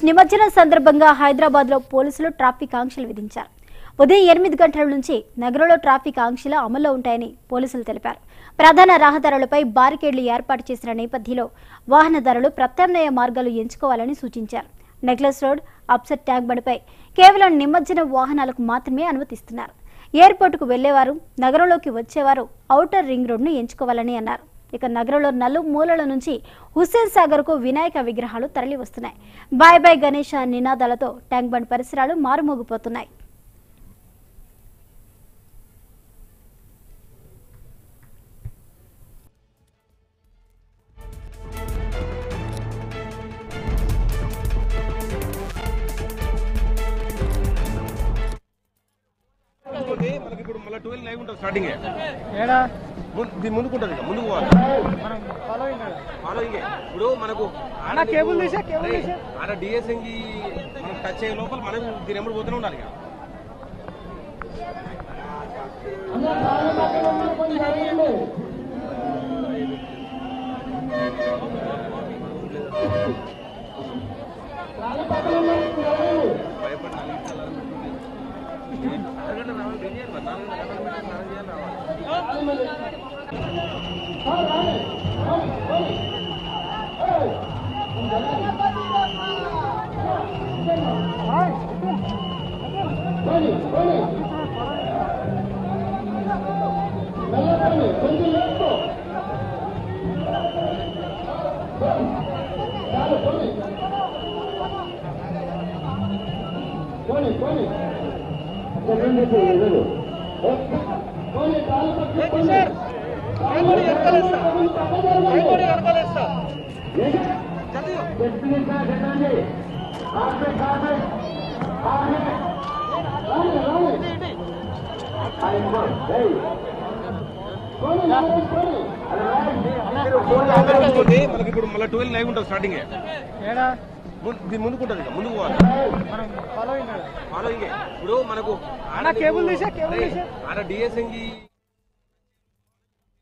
నిమజ్జనం సందర్భంగా హైదరాబాద్ లో పోలీసులు ట్రాఫిక్ ఆంక్షలు విధించారు ఉదయం ఎనిమిది గంటల నుంచి నగరంలో ట్రాఫిక్ ఆంక్షలు అమల్లో ఉంటాయని పోలీసులు తెలిపారు ప్రధాన రహదారులపై బారికేడ్లు ఏర్పాటు చేసిన నేపథ్యంలో వాహనదారులు ప్రత్యామ్నాయ మార్గాలు ఎంచుకోవాలని సూచించారు నెక్లెస్ రోడ్ అప్సెట్ ట్యాంక్ బండిపై కేవలం నిమజ్జన వాహనాలకు మాత్రమే అనుమతిస్తున్నారు ఎయిర్పోర్టుకు వెళ్లేవారు నగరంలోకి వచ్చేవారు ఔటర్ రింగ్ రోడ్ను ఎంచుకోవాలని అన్నారు ఇక నగరంలో నలు మూలల నుంచి హుస్సేన్ సాగర్ కు వినాయక విగ్రహాలు తరలి వస్తున్నాయి బాయ్ బాయ్ గణేష నినాదాలతో ట్యాంక్ బండ్ పరిసరాలు మారుమోగిపోతున్నాయి ఇంకోటి మనకి ఇప్పుడు మళ్ళీ ట్వెల్వ్ లైవ్ ఉంటుంది స్టార్టింగ్ ఏడా దీని ముందుకు ఉంటుంది ఇక ముందుకు పోవాలి మనం ఫాలోయింగ్ ఫాలోయింగ్ ఇప్పుడు మనకు అన్న కేబుల్ తీసా కేబుల్ అరే, తీసా ఆడ డిఎస్ఎంకి మనం టచ్ అయ్యే లోపల మనం దీని ఎప్పుడు పోతూనే ఉండాలి ఇక భయపడి అరగంట రావాలి రెడీ చేయాలి మరి నాలుగు గంటల మీటింగ్ నాలుగు చేయాలి రావాలి ఇంకోటి మనకి ఇప్పుడు మళ్ళీ ట్వెల్వ్ లైవ్ ఉంటుంది స్టార్టింగ్ ఏడా దీని ముందుకు ఉంటుంది ఇక ముందుకు పోవాలి మనం ఫాలోయింగ్ ఫాలోయింగ్ ఇప్పుడు మనకు అన్న కేబుల్ తీసా కేబుల్ అరే, తీసా ఆడ డిఎస్ఎంకి